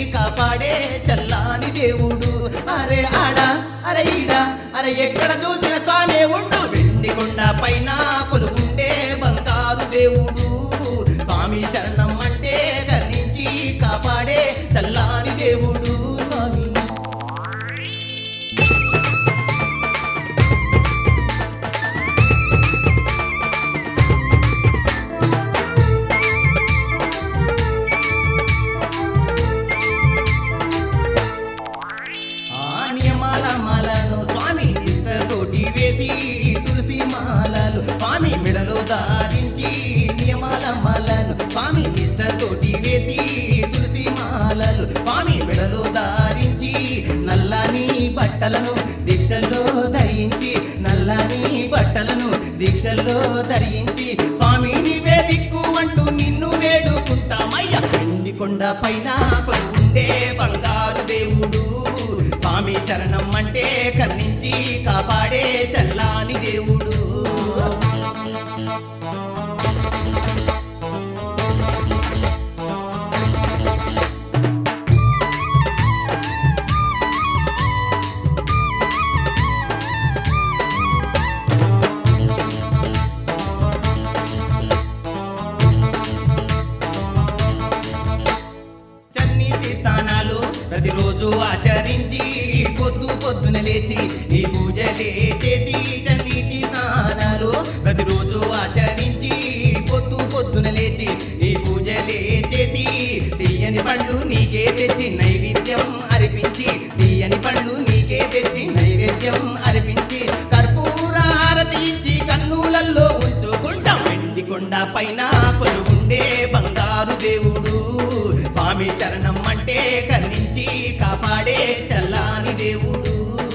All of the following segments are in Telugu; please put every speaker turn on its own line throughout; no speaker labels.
కాపాడే చల్లాని దేవుడు అరే ఆడ అరే ఈడ అరే ఎక్కడ చూసిన స్వామి ఉండు వెండి కొండ పైన కొలుగుండే బంగారు దేవుడు స్వామి శరణం అంటే కర్ణించి కాపాడే చల్లాని దేవుడు స్వామి ఆ నియమాల మాలను స్వామి నిష్టతోటి వేసి తులసి మాలలు స్వామి మెడలో ధారించి నియమాల మాలను స్వామి నిష్టతోటి వేసి తులసి మాలలు స్వామి మెడలో ధారించి నల్లని బట్టలను దీక్షల్లో ధరించి నల్లని బట్టలను దీక్షల్లో ధరించి స్వామి నీవే దిక్కు అంటూ నిన్ను వేడుకుంటామయ్యా వెండి కొండ పైన ఉండే బంగారు దేవుడు స్వామి శరణం అంటే కర్ణించి కాపాడే చల్లాని దేవుడు చన్నీటి స్థానాలు ప్రతిరోజు ఆచరించి పొద్దు పొద్దున లేచి నీ పూజలే చేసి చన్నీటి స్నానాలు ప్రతిరోజు ఆచరించి పొద్దు పొద్దున లేచి నీ పూజలే చేసి తీయని పండ్లు నీకే తెచ్చి నైవేద్యం అర్పించి తీయని పండ్లు నీకే తెచ్చి నైవేద్యం అర్పించి కర్పూర హారతి ఇచ్చి కన్నులల్లో ఉంచుకుంటాం వెండి కొండ పైన కొలుగుండే బంగారు దేవుడు స్వామి శరణం అంటే కర్ణించి కాపాడే చల్లాని దేవుడు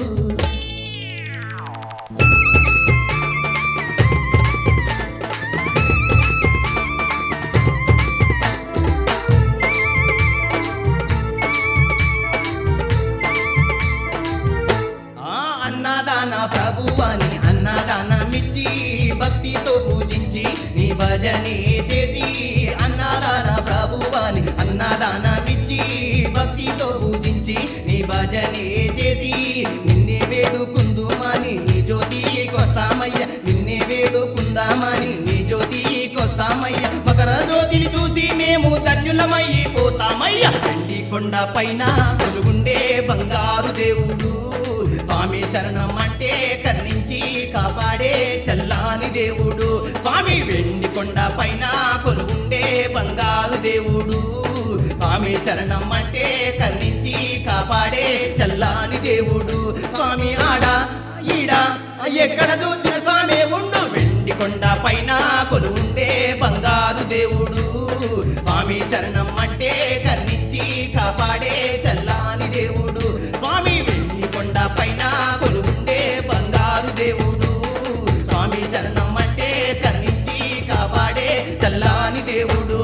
ఆ అన్నదాన ప్రభువాని అన్నదానమిచ్చి భక్తితో పూజించి నీ భజనే చేసి అన్నదాన ప్రభువాని అన్నదానమిచ్చి భక్తితో పూజించి నీ భజనే చేసి నిన్నే వేడుకుందుమని నీ జ్యోతికొస్తామయ్య నిన్నే వేడుకుందామని నీ జ్యోతికొస్తామయ్య మకర జ్యోతిని చూసి మేము ధన్యులమైపోతామయ్య వెండి కొండ పైన కొలుగుండే బంగారు దేవుడు స్వామి శరణం అంటే కర్ణించి కాపాడే చల్లాని దేవుడు స్వామి వెండి కొండ పైన కొలుగుండే బంగారు దేవుడు స్వామి శరణం అంటే కర్ణించి కాపాడే చల్లాని దేవుడు స్వామి ఆడ ఈడ ఎక్కడ చూసిన స్వామి ఉండు వెండి కొండ పైన కొలుండే బంగారు దేవుడు స్వామి శరణం అంటే కర్ణించి కాపాడే చల్లాని దేవుడు స్వామి వెండి కొండ పైన కొలుండే బంగారు దేవుడు స్వామి శరణం అంటే కర్ణించి కాపాడే చల్లాని దేవుడు